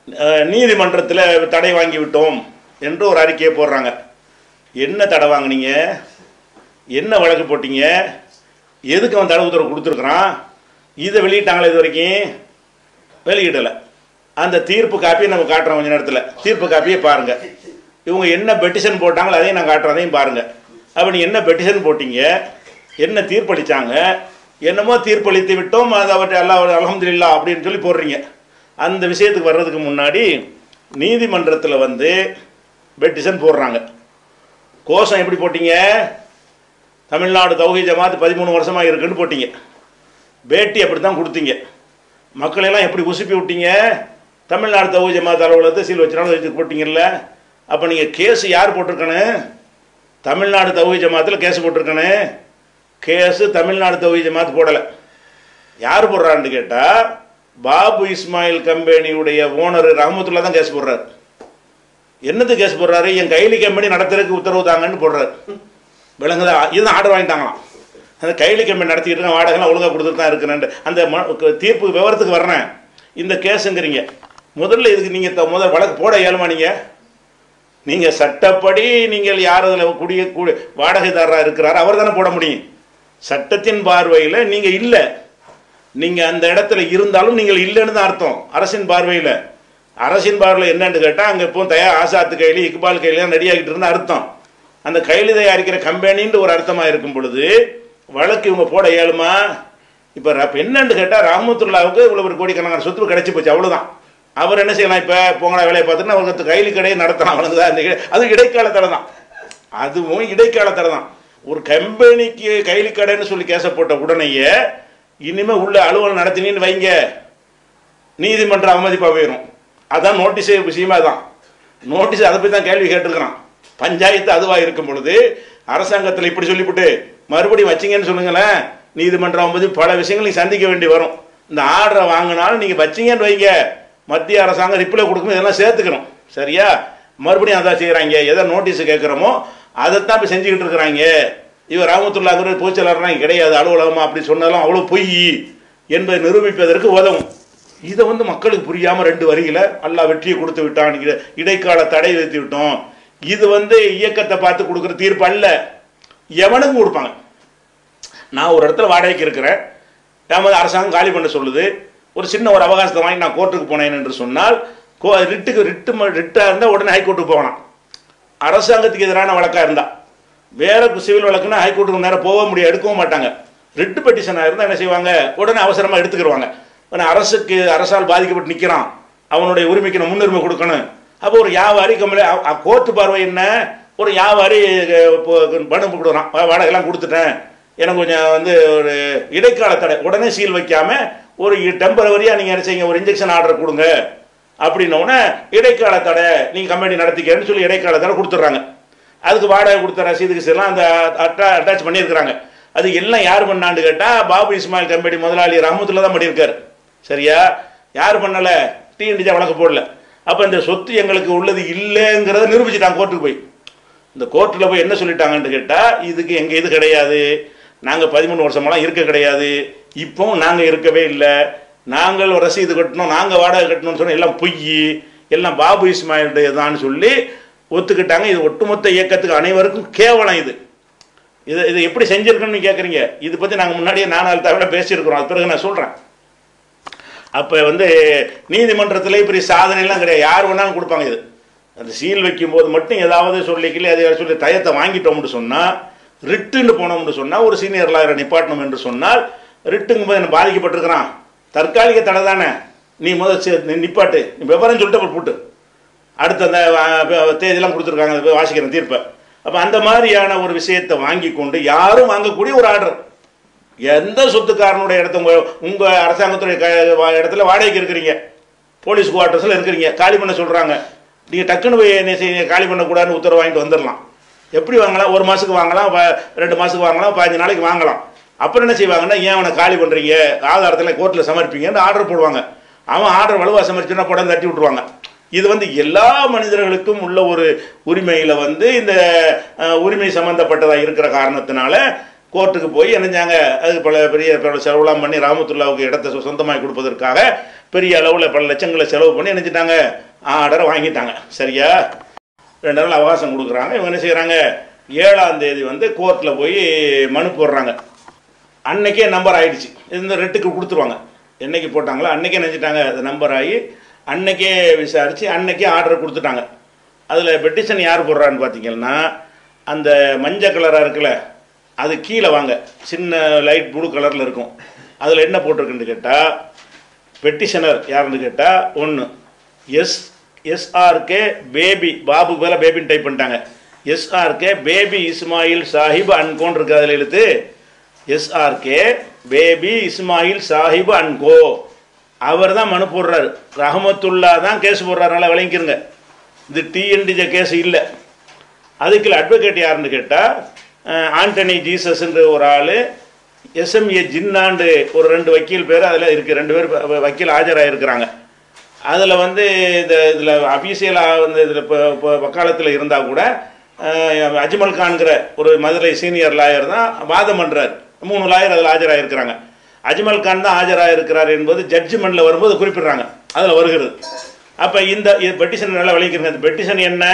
நீதிமன்றத்தில் தடை வாங்கி விட்டோம் என்று ஒரு அறிக்கையை போடுறாங்க என்ன தடை வாங்குனீங்க என்ன வழக்கு போட்டீங்க எதுக்கு அவன் தடை உத்தரவு கொடுத்துருக்குறான் இதை வெளியிட்டாங்களா இது வரைக்கும் வெளியிடலை அந்த தீர்ப்பு காப்பியை நம்ம காட்டுறோம் கொஞ்ச நேரத்தில் தீர்ப்பு காப்பியை பாருங்கள் இவங்க என்ன பெட்டிஷன் போட்டாங்களோ அதையும் நான் காட்டுறேன் அதையும் பாருங்கள் அப்போ நீ என்ன பெட்டிஷன் போட்டீங்க என்ன தீர்ப்பளித்தாங்க என்னமோ தீர்ப்பளித்து விட்டோம் அது அவற்றை அல்லா அலமதுல்லா அப்படின்னு சொல்லி போடுறீங்க அந்த விஷயத்துக்கு வர்றதுக்கு முன்னாடி நீதிமன்றத்தில் வந்து பெட்டிஷன் போடுறாங்க கோஷம் எப்படி போட்டீங்க தமிழ்நாடு தௌஹி ஜமாத் பதிமூணு வருஷமாக இருக்குன்னு போட்டீங்க பேட்டி அப்படி தான் கொடுத்தீங்க மக்களையெல்லாம் எப்படி உசுப்பி விட்டீங்க தமிழ்நாடு தௌஹி ஜமாத் அலுவலகத்தை சீல் வச்சுனாலும் வச்சு போட்டீங்கல்ல அப்போ நீங்கள் கேஸ் யார் போட்டிருக்கணும் தமிழ்நாடு தௌஹி ஜமாத்தில் கேஸ் போட்டிருக்கணும் கேஸு தமிழ்நாடு தௌஹி ஜமாத் போடலை யார் போடுறான்னு கேட்டால் பாபு இஸ்மாயில் கம்பெனியுடைய ஓனர் ரஹமத்துல்லா தான் கேஸ் போடுறாரு என்னது கேஸ் போடுறாரு என் கைலி கம்பெனி நடத்துறதுக்கு உத்தரவு தாங்கன்னு போடுறாரு விலங்குதா இதுதான் ஆர்டர் வாங்கிட்டாங்களாம் அந்த கைலி கம்பெனி நடத்திட்டு இருக்கேன் வாடகைலாம் ஒழுங்காக கொடுத்துட்டு தான் இருக்கிறேன் அந்த ம- க- தீர்ப்பு விவரத்துக்கு வர்றேன் இந்த கேஸுங்கிறீங்க முதல்ல இதுக்கு நீங்கள் முதல் வழக்கு போட இயலுமா நீங்கள் நீங்கள் சட்டப்படி நீங்கள் யார் அதில் குடிய கூடி வாடகைதாரராக இருக்கிறார் அவர் தானே போட முடியும் சட்டத்தின் பார்வையில் நீங்கள் இல்லை நீங்கள் அந்த இடத்துல இருந்தாலும் நீங்கள் இல்லைன்னு தான் அர்த்தம் அரசின் பார்வையில் அரசின் பார்வையில் என்னன்னு கேட்டால் அங்கே இப்போ தயா ஆசாத்து கைலி இக்பால் கைலிலாம் ரெடியாகிட்டு இருந்தா அர்த்தம் அந்த கைலி தயாரிக்கிற கம்பெனின்னு ஒரு அர்த்தமாக இருக்கும் பொழுது வழக்கு இவங்க போட இயலுமா இப்போ என்னன்னு கேட்டால் ராமத்துல்லாவுக்கு இவ்வளோ ஒரு கோடிக்கணக்கான சொத்து கிடைச்சி போச்சு அவ்வளோதான் அவர் என்ன செய்யலாம் இப்போ போங்கடா வேலையை பார்த்துட்டு அவருக்கு கைலி கடையை நடத்தலாம் அவனுக்கு அந்த இடை- அது இடைக்கால தடை தான் அதுவும் இடைக்கால தடை தான் ஒரு கம்பெனிக்கு கைலி கடைன்னு சொல்லி கேச போட்ட உடனேயே இனிமே உள்ள அலுவலகம் நடத்தினீன்னு வைங்க நீதிமன்ற அவமதிப்பா போயிடும் அதான் நோட்டீஸே விஷயமா தான் நோட்டீஸ் அதை பற்றி தான் கேள்வி கேட்டிருக்கிறான் பஞ்சாயத்து அதுவாக இருக்கும் பொழுது அரசாங்கத்தில் இப்படி சொல்லிவிட்டு மறுபடியும் வச்சிங்கன்னு சொல்லுங்களேன் நீதிமன்றம் அவமதிப்பு பல விஷயங்கள் நீங்க சந்திக்க வேண்டி வரும் இந்த ஆர்டரை வாங்கினாலும் நீங்கள் வச்சிங்கன்னு வைங்க மத்திய அரசாங்கம் ரிப்ளை கொடுக்கும் இதெல்லாம் சேர்த்துக்கணும் சரியா மறுபடியும் அதான் செய்கிறாங்க எதை நோட்டீஸ் கேட்குறோமோ அதைத்தான் இப்போ செஞ்சுக்கிட்டு இருக்கிறாங்க இவர் ராமத்துல்லாங்கிற பொதுச்செயலாளர்னா இங்க கிடையாது அலுவலகமா அப்படி சொன்னாலும் அவ்வளோ பொய் என்பதை நிரூபிப்பதற்கு உதவும் இதை வந்து மக்களுக்கு புரியாமல் ரெண்டு வரியில் அல்லாஹ் வெற்றியை கொடுத்து விட்டான் இட- இடைக்கால தடை வைத்து விட்டோம் இது வந்து இயக்கத்தை பார்த்து கொடுக்குற தீர்ப்பு அல்ல எவனுக்கும் கொடுப்பாங்க நான் ஒரு இடத்துல வாடகைக்கு இருக்கிறேன் நமது அரசாங்கம் காலி பண்ண சொல்லுது ஒரு சின்ன ஒரு அவகாசத்தை வாங்கி நான் கோர்ட்டுக்கு போனேன் என்று சொன்னால் கோ ரிட்டுக்கு ரிட்டு ம- ரிட்டா இருந்தால் உடனே ஹைகோர்ட்டுக்கு போகலாம் அரசாங்கத்துக்கு எதிரான வழக்காக இருந்தால் வேற சிவில் வழக்குன்னா ஹைகோர்ட்டுக்கு நேரம் போக முடியாது எடுக்கவும் மாட்டாங்க ரிட்டு பெட்டிஷனாக இருந்தால் என்ன செய்வாங்க உடனே அவசரமாக எடுத்துக்கிடுவாங்க உடனே அரசுக்கு அரசால் பாதிக்கப்பட்டு நிற்கிறான் அவனுடைய உரிமைக்கு நம்ம முன்னுரிமை கொடுக்கணும் அப்போ ஒரு வியாபாரி கம்பெனி கோர்ட்டு பார்வை என்ன ஒரு வியாபாரி அஹ், இப்போ பணம் கொடுக்குறான் வா- வாடகைலாம் கொடுத்துட்டேன் எனக்கு கொஞ்சம் வந்து ஒரு இடைக்கால தடை உடனே சீல் வைக்காம ஒரு டெம்பரவரியாக நீங்கள் என்ன செய்யுங்க ஒரு இன்ஜெக்ஷன் ஆர்டர் கொடுங்க அப்படின்ன உடனே இடைக்கால தடை நீங்கள் கம்பெனி நடத்திக்கிறேன்னு சொல்லி இடைக்கால தடை கொடுத்துட்றாங்க அதுக்கு வாடகை கொடுத்த ரசீதுக்கு எல்லாம் அந்த அட்டா அட்டாச் பண்ணியிருக்கிறாங்க அது எல்லாம் யார் பண்ணான்னு கேட்டால் பாபு இஸ்மாயில் கம்பெனி முதலாளி ரஹமத்துல தான் பண்ணியிருக்காரு சரியா யார் பண்ணலை டிஎன்டிஜா வழக்கு போடல அப்போ இந்த சொத்து எங்களுக்கு உள்ளது இல்லைங்கிறத நிரூபிச்சிட்டாங்க கோர்ட்டுக்கு போய் இந்த கோர்ட்டில் போய் என்ன சொல்லிட்டாங்கன்னு கேட்டால் இதுக்கு எங்கள் இது கிடையாது நாங்கள் பதிமூணு வருஷமெல்லாம் இருக்க கிடையாது இப்போவும் நாங்கள் இருக்கவே இல்லை நாங்கள் ஒரு ரசீது கட்டணும் நாங்கள் வாடகை கட்டணும்னு சொன்னால் எல்லாம் பொய் எல்லாம் பாபு இஸ்மாயிலுடைய தான் சொல்லி ஒத்துக்கிட்டாங்க இது ஒட்டுமொத்த இயக்கத்துக்கு அனைவருக்கும் கேவலம் இது இது இது எப்படி செஞ்சிருக்கணும்னு கேட்குறீங்க இது பற்றி நாங்கள் முன்னாடியே நானால் தவிர பேசியிருக்கிறோம் அது பிறகு நான் சொல்கிறேன் அப்போ வந்து நீதிமன்றத்தில் இப்படி சாதனைலாம் கிடையாது யார் வேணாலும் கொடுப்பாங்க இது அந்த சீல் வைக்கும்போது மட்டும் ஏதாவது சொல்லிக்கல அதை சொல்லி தயத்தை வாங்கிட்டோம்னு சொன்னால் ரிட்டுன்னு போனோம்னு சொன்னால் ஒரு சீனியர் லாயரை நிப்பாட்டணும் என்று சொன்னால் ரிட்டுங்கும் போது என்ன பாதிக்கப்பட்டிருக்கிறான் தற்காலிக தடை தானே நீ முதல் சி- நீ நிப்பாட்டு நீ விவரம் சொல்லிட்டு அப்புறம் போட்டு அடுத்த அந்த அஹ், ப- தேதியெல்லாம் கொடுத்துருக்காங்க அதை போய் வாசிக்கிறேன் தீர்ப்பை அப்போ அந்த மாதிரியான ஒரு விஷயத்தை வாங்கி கொண்டு யாரும் வாங்கக்கூடிய ஒரு ஆர்டர் எந்த சொத்துக்காரனுடைய இடத்த உங்க உங்க அரசாங்கத்துடைய க- வா- இடத்துல வாடகைக்கு இருக்கிறீங்க போலீஸ் குவார்ட்டர்ஸில் இருக்கிறீங்க காலி பண்ண சொல்றாங்க நீங்க டக்குன்னு போய் என்ன செய்ய காலி பண்ணக்கூடாதுன்னு உத்தரவு வாங்கிட்டு வந்துடலாம் எப்படி வாங்கலாம் ஒரு மாசத்துக்கு வாங்கலாம் ப- ரெண்டு மாசத்துக்கு வாங்கலாம் பதினஞ்சு நாளைக்கு வாங்கலாம் அப்புறம் என்ன செய்வாங்கன்னா ஏன் அவனை காலி பண்றீங்க ஆதாரத்தில் கோர்ட்டில் சமர்ப்பிங்கன்னு ஆர்டர் போடுவாங்க அவன் ஆர்டர் வலுவாக சமர்ப்பிச்சுன்னா படம் தட்டி விட்டுருவாங்க இது வந்து எல்லா மனிதர்களுக்கும் உள்ள ஒரு உரிமையில் வந்து இந்த அஹ், உரிமை சம்பந்தப்பட்டதாக இருக்கிற காரணத்தினால கோர்ட்டுக்கு போய் என்னஞ்சாங்க அதுக்கு பல பெரிய பல செலவுலாம் பண்ணி ராமத்துல்லாவுக்கு இடத்த சொ- சொந்தமாக்கி கொடுப்பதற்காக பெரிய அளவில் பல லட்சங்களை செலவு பண்ணி நினைச்சிட்டாங்க ஆர்டரை வாங்கிட்டாங்க சரியா ரெண்டு நாள் அவகாசம் கொடுக்குறாங்க இவங்க என்ன செய்கிறாங்க ஏழாம் தேதி வந்து கோர்ட்டில் போய் மனு போடுறாங்க அன்னைக்கே நம்பர் ஆயிடுச்சு இந்த ரெட்டுக்கு கொடுத்துருவாங்க என்னைக்கு போட்டாங்களோ அன்னைக்கே நினச்சிட்டாங்க அது நம்பர் ஆகி அன்னைக்கே விசாரித்து அன்னைக்கே ஆர்டர் கொடுத்துட்டாங்க அதில் பெட்டிஷன் யார் போடுறான்னு பார்த்தீங்கன்னா அந்த மஞ்சள் கலராக இருக்குல்ல அது கீழே வாங்க சின்ன லைட் ப்ளூ கலரில் இருக்கும் அதில் என்ன போட்டிருக்குன்னு கேட்டால் பெட்டிஷனர் யாருன்னு கேட்டால் ஒன்று எஸ் எஸ்ஆர்கே பேபி பாபு மேலே பேபின்னு டைப் பண்ணிட்டாங்க எஸ்ஆர்கே பேபி இஸ்மாயில் சாஹிப் அன்கோன்னு இருக்கு அதில் எழுத்து எஸ்ஆர்கே பேபி இஸ்மாயில் சாஹிப் அன்கோ அவர் தான் மனு போடுறாரு ரஹமத்துல்லா தான் கேஸ் போடுறாரு நல்லா விளங்கிக்கிறங்க இது டிஎன்டிஜ கேஸ் இல்லை அதுக்கு அட்வொகேட் யாருன்னு கேட்டால் ஆண்டனி ஜீசஸ்ன்ற ஒரு ஆள் எஸ்எம்ஏ ஜின்னாண்டு ஒரு ரெண்டு வக்கீல் பேர் அதில் இருக்குது ரெண்டு பேர் வ- வ- வக்கீல் ஆஜராகிருக்கிறாங்க அதில் வந்து இந்த இதில் அஃபீஷியலாக வந்து இதில் இப்போ இப்போ வக்காலத்தில் இருந்தால் கூட அஹ், அஜ்மல் கான்கிற ஒரு மதுரை சீனியர் லாயர் தான் வாதம் பண்ணுறார் மூணு லாயர் அதில் ஆஜராகிருக்கிறாங்க அஜ்மல் கான் தான் ஆஜராகிருக்கிறார் என்பது ஜட்ஜ்மெண்ட்டில் வரும்போது குறிப்பிடுறாங்க அதில் வருகிறது அப்போ இந்த பெட்டிஷன் நல்லா விளைவிக்கிறங்க இந்த பெட்டிஷன் என்ன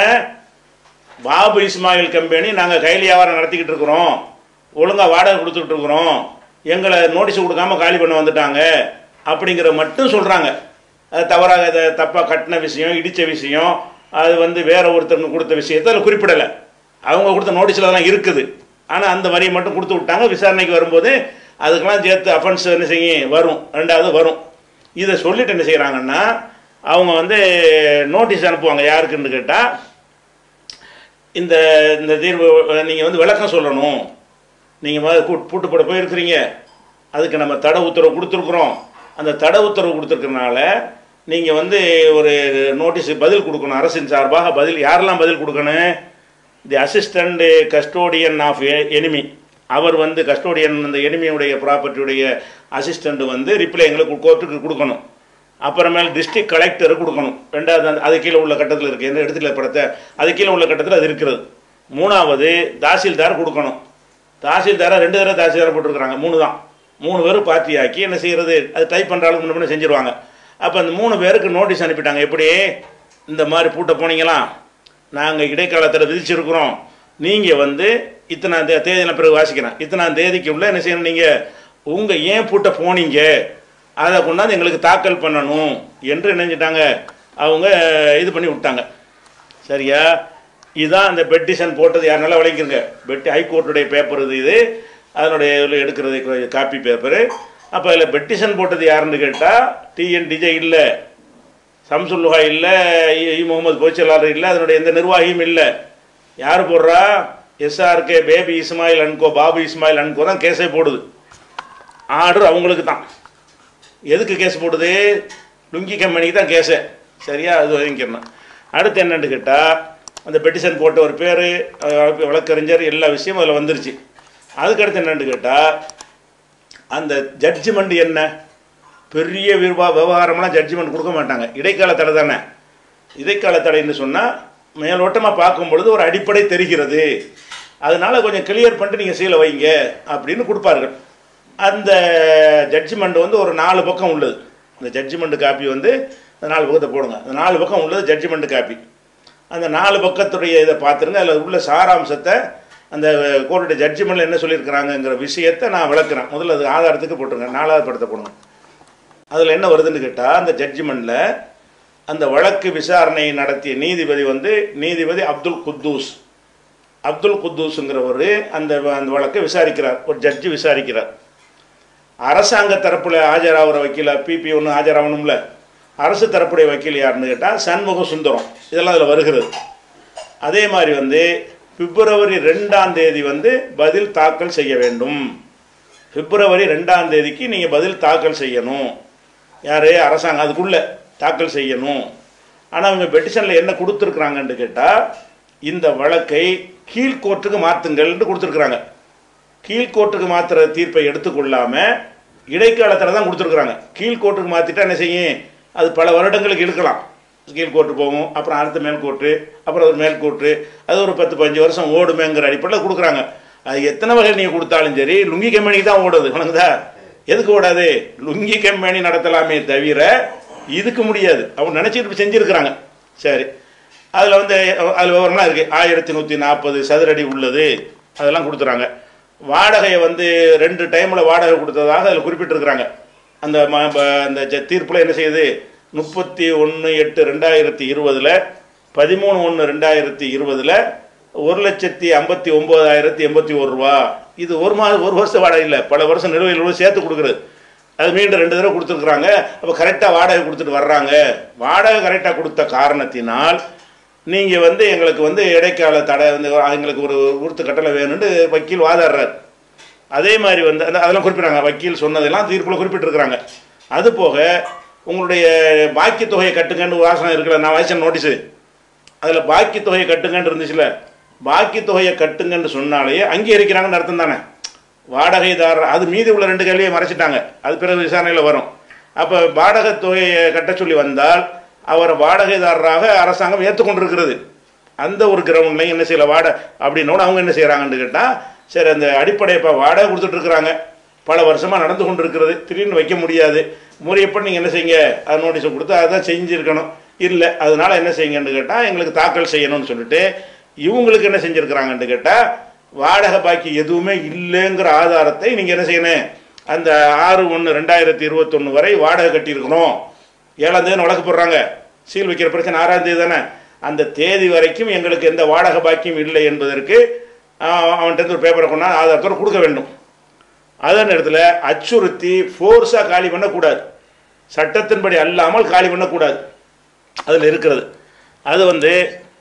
பாபு இஸ்மாயில் கம்பெனி நாங்கள் கையில் வியாபாரம் நடத்திக்கிட்டு இருக்கிறோம் ஒழுங்காக வாடகை கொடுத்துக்கிட்டு இருக்கிறோம் எங்களை நோட்டீஸ் கொடுக்காம காலி பண்ண வந்துட்டாங்க அப்படிங்கிற மட்டும் சொல்கிறாங்க அது தவறாக அதை தப்பாக கட்டின விஷயம் இடித்த விஷயம் அது வந்து வேற ஒருத்தருக்கு கொடுத்த விஷயத்தை அதில் குறிப்பிடலை அவங்க கொடுத்த நோட்டீஸில் தான் இருக்குது ஆனால் அந்த வரியை மட்டும் கொடுத்து விட்டாங்க விசாரணைக்கு வரும்போது அதுக்கெல்லாம் சேர்த்து அஃபென்ஸ் என்ன செய்யும் வரும் ரெண்டாவது வரும் இதை சொல்லிட்டு என்ன செய்கிறாங்கன்னா அவங்க வந்து நோட்டீஸ் அனுப்புவாங்க யாருக்குன்னு கேட்டால் இந்த இந்த தீர்வு நீங்கள் வந்து விளக்கம் சொல்லணும் நீங்கள் முதல்ல கூ பூட்டு போட போயிருக்கிறீங்க அதுக்கு நம்ம தடை உத்தரவு கொடுத்துருக்குறோம் அந்த தடை உத்தரவு கொடுத்துருக்கறனால நீங்கள் வந்து ஒரு நோட்டீஸ் பதில் கொடுக்கணும் அரசின் சார்பாக பதில் யாரெல்லாம் பதில் கொடுக்கணும் the assistant custodian of enemy அவர் வந்து கஸ்டோடியன் அந்த எனிமியுடைய ப்ராப்பர்ட்டியுடைய அசிஸ்டண்ட் வந்து ரிப்ளை எங்களுக்கு கோர்ட்டுக்கு கொடுக்கணும் அப்புறமேல் டிஸ்ட்ரிக்ட் கலெக்டர் கொடுக்கணும் ரெண்டாவது அந்த அது கீழே உள்ள கட்டத்தில் இருக்குது என்ன இடத்துல படத்தை அது கீழே உள்ள கட்டத்தில் அது இருக்கிறது மூணாவது தாசில்தார் கொடுக்கணும் தாசில்தாரை ரெண்டு தடவை தாசில்தார் போட்டிருக்கிறாங்க மூணு தான் மூணு பேரும் பார்ட்டி ஆக்கி என்ன செய்கிறது அது டைப் பண்ணுற அளவுக்கு முன்ன பின்ன செஞ்சுருவாங்க அப்போ அந்த மூணு பேருக்கு நோட்டீஸ் அனுப்பிட்டாங்க எப்படி இந்த மாதிரி பூட்ட போனீங்களா நாங்கள் இடைக்காலத்தில் விதிச்சிருக்கிறோம் நீங்கள் வந்து இத்தனாம் தே தேதி நான் பிறகு வாசிக்கிறேன் இத்தனாம் தேதிக்கு உள்ள என்ன செய்யணும் நீங்கள் உங்கள் ஏன் பூட்ட போனீங்க அதை கொண்டாந்து எங்களுக்கு தாக்கல் பண்ணணும் என்று நினைஞ்சிட்டாங்க அவங்க இது பண்ணி விட்டாங்க சரியா இதுதான் அந்த பெட்டிஷன் போட்டது யார் நல்லா விளங்கிருங்க பெட்டி ஹைகோர்ட்டுடைய பேப்பர் இது இது அதனுடைய இதில் எடுக்கிறது காப்பி பேப்பரு அப்போ அதில் பெட்டிஷன் போட்டது யாருன்னு கேட்டால் டிஎன்டிஜே இல்லை சம்சுல்லுஹா இல்லை இ- இ முகமது பொய்ச்சலாளர் இல்லை அதனுடைய எந்த நிர்வாகியும் இல்லை யார் போடுறா SRK Baby Ismail and co Babu Ismail and co தான் கேஸே போடுது ஆர்டர் அவங்களுக்கு தான் எதுக்கு கேஸ் போடுது லுங்கி கம்பெனிக்கு தான் கேஸு சரியா அது வாங்கிக்கிறணும் அடுத்து என்னன்னு கேட்டால் அந்த பெட்டிஷன் போட்ட ஒரு பேர் வழக்கறிஞர் எல்லா விஷயமும் அதில் வந்துருச்சு அதுக்கடுத்து என்னன்னு கேட்டால் அந்த ஜட்ஜ்மெண்ட் என்ன பெரிய விவா விவகாரம்லாம் ஜட்ஜ்மெண்ட் கொடுக்க மாட்டாங்க இடைக்கால தடை தானே இடைக்கால தடைன்னு சொன்னால் மேலோட்டமாக பார்க்கும் பொழுது ஒரு அடிப்படை தெரிகிறது அதனால கொஞ்சம் கிளியர் பண்ணிட்டு நீங்கள் சீலை வைங்க அப்படின்னு கொடுப்பார்கள் அந்த ஜட்ஜ்மெண்ட் வந்து ஒரு நாலு பக்கம் உள்ளது அந்த ஜட்ஜ்மெண்ட் காப்பி வந்து அந்த நாலு பக்கத்தை போடுங்க அந்த நாலு பக்கம் உள்ளது ஜட்ஜ்மெண்ட் காப்பி அந்த நாலு பக்கத்துடைய இதை பார்த்துருங்க அதில் உள்ள சாராம்சத்தை அந்த கோர்ட்டுடைய ஜட்ஜ்மெண்ட்டில் என்ன சொல்லியிருக்கிறாங்கங்கிற விஷயத்தை நான் விளக்குறேன் முதல்ல அது ஆதாரத்துக்கு போட்டுருங்க நாலாவது படத்தை போடுங்க அதில் என்ன வருதுன்னு கேட்டால் அந்த ஜட்ஜ்மெண்ட்டில் அந்த வழக்கு விசாரணை நடத்திய நீதிபதி வந்து நீதிபதி அப்துல் குத்தூஸ் அப்துல் குத்தூஸுங்கிறவர் அந்த அந்த வழக்கை விசாரிக்கிறார் ஒரு ஜட்ஜி விசாரிக்கிறார் அரசாங்க தரப்பில் ஆஜராகிற வக்கீல பிபி ஒன்று ஆஜராகணும்ல அரசு தரப்புடைய வக்கீல் யாருன்னு கேட்டால் சண்முக சுந்தரம் இதெல்லாம் அதில் வருகிறது அதே மாதிரி வந்து பிப்ரவரி ரெண்டாம் தேதி வந்து பதில் தாக்கல் செய்ய வேண்டும் பிப்ரவரி ரெண்டாம் தேதிக்கு நீங்கள் பதில் தாக்கல் செய்யணும் யார் அரசாங்கம் அதுக்குள்ளே தாக்கல் செய்யணும் ஆனால் அவங்க பெட்டிஷனில் என்ன கொடுத்துருக்குறாங்கன்னு கேட்டால் இந்த வழக்கை கீழ்கோர்ட்டுக்கு மாற்றுங்கள்னு கொடுத்துருக்குறாங்க கீழ்கோர்ட்டுக்கு மாற்றுற தீர்ப்பை எடுத்துக்கொள்ளாமல் இடைக்காலத்தில் தான் கொடுத்துருக்குறாங்க கீழ்கோர்ட்டுக்கு மாற்றிட்டா என்ன செய்யும் அது பல வருடங்களுக்கு இழுக்கலாம் கீழ்கோர்ட்டு போகும் அப்புறம் அடுத்த மேல்கோர்ட்டு அப்புறம் ஒரு மேல்கோர்ட்டு அது ஒரு பத்து பதினஞ்சு வருஷம் ஓடுமேங்கிற அடிப்படையில் கொடுக்குறாங்க அது எத்தனை வகை நீங்கள் கொடுத்தாலும் சரி லுங்கி கம்பெனிக்கு தான் ஓடுது வணங்குதா எதுக்கு ஓடாது லுங்கி கம்பெனி நடத்தலாமே தவிர இதுக்கு முடியாது அவங்க நினச்சிட்டு இப்படி செஞ்சுருக்கிறாங்க சரி அதில் வந்து அதில் விவரம்லாம் இருக்குது ஆயிரத்தி நூற்றி நாற்பது சதுரடி உள்ளது அதெல்லாம் கொடுத்துறாங்க வாடகையை வந்து ரெண்டு டைமில் வாடகை கொடுத்ததாக அதில் குறிப்பிட்டிருக்கிறாங்க அந்த ம ப- அந்த ஜ- தீர்ப்புல என்ன செய்யுது முப்பத்தி ஒன்று எட்டு ரெண்டாயிரத்தி இருபதில் பதிமூணு ஒன்று ரெண்டாயிரத்தி இருபதில் ஒரு லட்சத்தி ஐம்பத்தி ஒம்பதாயிரத்தி எண்பத்தி ஒரு ரூபா இது ஒரு மாதம் ஒரு வருஷம் வாடகை இல்லை பல வருஷம் நிலுவையில் உள்ள சேர்த்து கொடுக்குறது அது மீண்டும் ரெண்டு தடவை கொடுத்துருக்குறாங்க அப்போ கரெக்டாக வாடகை கொடுத்துட்டு வர்றாங்க வாடகை கரெக்டாக கொடுத்த காரணத்தினால் நீங்கள் வந்து எங்களுக்கு வந்து இடைக்கால தடை வந்து எங்களுக்கு ஒரு உறுத்து கட்டளை வேணும்னு வக்கீல் வாதாடுறார் அதே மாதிரி வந்து அந்த அதெல்லாம் குறிப்பிட்றாங்க வக்கீல் சொன்னதெல்லாம் தீர்ப்பில் குறிப்பிட்டிருக்கிறாங்க அது போக உங்களுடைய பாக்கி தொகையை கட்டுங்கன்னு வாசனம் இருக்குல்ல நான் வாய்ச்ச நோட்டீஸு அதில் பாக்கி தொகையை கட்டுங்கன்னு இருந்துச்சுல பாக்கி தொகையை கட்டுங்கன்னு சொன்னாலே அங்கீகரிக்கிறாங்கன்னு அர்த்தம் தானே வாடகைதாரர் அது மீதி உள்ள ரெண்டு கேள்வியை மறைச்சிட்டாங்க அது பிறகு விசாரணையில் வரும் அப்போ வாடகை தொகையை கட்ட சொல்லி வந்தால் அவரை வாடகைதாரராக அரசாங்கம் ஏற்றுக்கொண்டிருக்கிறது அந்த ஒரு கிரவுண்ட்லையும் என்ன செய்யல வாடகை அப்படின்னோட அவங்க என்ன செய்கிறாங்கன்னு கேட்டால் சரி அந்த அடிப்படை இப்போ வாடகை கொடுத்துட்டு இருக்கிறாங்க பல வருஷமாக நடந்து கொண்டு இருக்கிறது திடீர்னு வைக்க முடியாது முறையப்படி நீங்கள் என்ன செய்யுங்க அது நோட்டீஸை கொடுத்து அதான் செஞ்சுருக்கணும் இல்லை அதனால என்ன செய்யுங்கன்னு கேட்டால் எங்களுக்கு தாக்கல் செய்யணும்னு சொல்லிட்டு இவங்களுக்கு என்ன செஞ்சுருக்கிறாங்கன்னு கேட்டால் வாடகை பாக்கி எதுவுமே இல்லைங்கிற ஆதாரத்தை நீங்கள் என்ன செய்யணும் அந்த ஆறு ஒன்று ரெண்டாயிரத்தி இருபத்தொன்று வரை வாடகை கட்டியிருக்கணும் ஏழாம் தேதி வழக்கு போடுறாங்க சீல் வைக்கிற பிரச்சனை ஆறாம் தேதி தானே அந்த தேதி வரைக்கும் எங்களுக்கு எந்த வாடகை பாக்கியம் இல்லை என்பதற்கு ஆஹ், அவன்கிட்ட இருந்து ஒரு பேப்பரை கொண்டா ஆதாரத்தோட கொடுக்க வேண்டும் அதே நேரத்தில் அச்சுறுத்தி ஃபோர்ஸாக காலி பண்ணக்கூடாது சட்டத்தின்படி அல்லாமல் காலி பண்ணக்கூடாது அதில் இருக்கிறது அது வந்து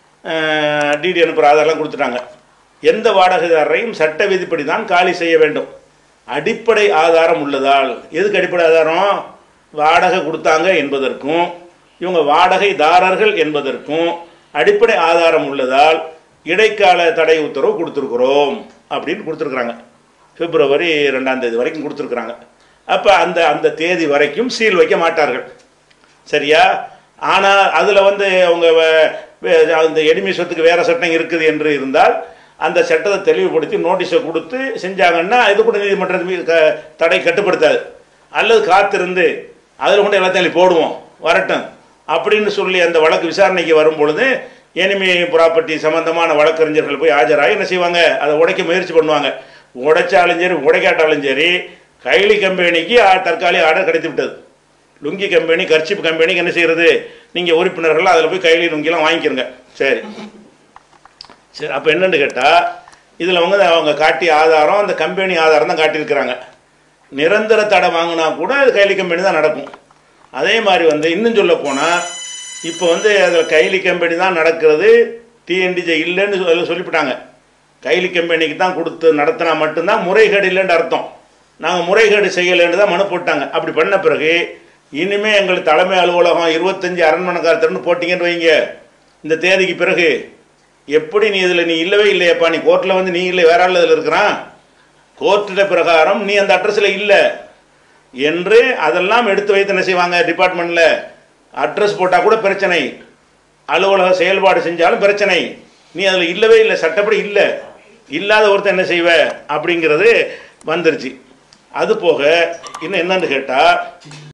டிடி அனுப்புகிற ஆதாரெல்லாம் கொடுத்துட்டாங்க எந்த வாடகைதாரரையும் சட்ட விதிப்படி தான் காலி செய்ய வேண்டும் அடிப்படை ஆதாரம் உள்ளதால் எதுக்கு அடிப்படை ஆதாரம் வாடகை கொடுத்தாங்க என்பதற்கும் இவங்க வாடகைதாரர்கள் என்பதற்கும் அடிப்படை ஆதாரம் உள்ளதால் இடைக்கால தடை உத்தரவு கொடுத்துருக்குறோம் அப்படின்னு கொடுத்துருக்குறாங்க பிப்ரவரி ரெண்டாம் தேதி வரைக்கும் கொடுத்துருக்குறாங்க அப்போ அந்த அந்த தேதி வரைக்கும் சீல் வைக்க மாட்டார்கள் சரியா ஆனால் அதில் வந்து அவங்க வ- வே- அந்த எடிமை சொத்துக்கு வேறு சட்டம் இருக்குது என்று இருந்தால் அந்த சட்டத்தை தெளிவுபடுத்தி நோட்டீஸை கொடுத்து செஞ்சாங்கன்னா இது கூட நீதிமன்றத்து மீது க- தடை கட்டுப்படுத்தாது அல்லது காத்திருந்து அதில் கொண்டு எல்லாத்தையும் அள்ளி போடுவோம் வரட்டும் அப்படின்னு சொல்லி அந்த வழக்கு விசாரணைக்கு வரும் பொழுது எனிமி ப்ராப்பர்ட்டி சம்பந்தமான வழக்கறிஞர்கள் போய் ஆஜராகி என்ன செய்வாங்க அதை உடைக்க முயற்சி பண்ணுவாங்க உடைச்சாலும் சரி உடைக்காட்டாலும் சரி கைலி கம்பெனிக்கு ஆ- தற்காலிக ஆர்டர் கிடைத்து விட்டது லுங்கி கம்பெனி கர்ச்சிப் கம்பெனிக்கு என்ன செய்யறது நீங்கள் உறுப்பினர்கள் அதில் போய் கைலி லுங்கிலாம் வாங்கிக்கிறங்க சரி சரி அப்போ என்னன்னு கேட்டால் இதில் அவங்க அவங்க காட்டிய ஆதாரம் அந்த கம்பெனி ஆதாரம் தான் காட்டியிருக்கிறாங்க நிரந்தர தடை வாங்கினா கூட அது கைலி கம்பெனி தான் நடக்கும் அதே மாதிரி வந்து இன்னும் சொல்ல போனால் இப்போ வந்து அதில் கைலி கம்பெனி தான் நடக்கிறது டிஎன்டிஜே இல்லைன்னு சொல்லி சொல்லிவிட்டாங்க கைலி கம்பெனிக்கு தான் கொடுத்து நடத்தினா மட்டும்தான் முறைகேடு இல்லைன்னு அர்த்தம் நாங்கள் முறைகேடு செய்யலைன்னு தான் மனு போட்டாங்க அப்படி பண்ண பிறகு இனிமே எங்கள் தலைமை அலுவலகம் இருபத்தஞ்சி அரண்மனைக்காரத்தன்னு போட்டிங்கன்னு வைங்க இந்த தேதிக்கு பிறகு எப்படி நீ இதில் நீ இல்லவே இல்லையப்பா நீ கோர்ட்டில் வந்து நீ இல்லை வேற ஆள் இதில் இருக்கிறான் கோர்ட்டிட பிரகாரம் நீ அந்த அட்ரஸில் இல்லை என்று அதெல்லாம் எடுத்து வைத்து என்ன செய்வாங்க டிபார்ட்மெண்ட்டில் அட்ரஸ் போட்டால் கூட பிரச்சனை அலுவலக செயல்பாடு செஞ்சாலும் பிரச்சனை நீ அதில் இல்லவே இல்லை சட்டப்படி இல்லை இல்லாத ஒருத்தன் என்ன செய்வ அப்படிங்கிறது வந்துருச்சு அது போக இன்னும் என்னன்னு கேட்டால்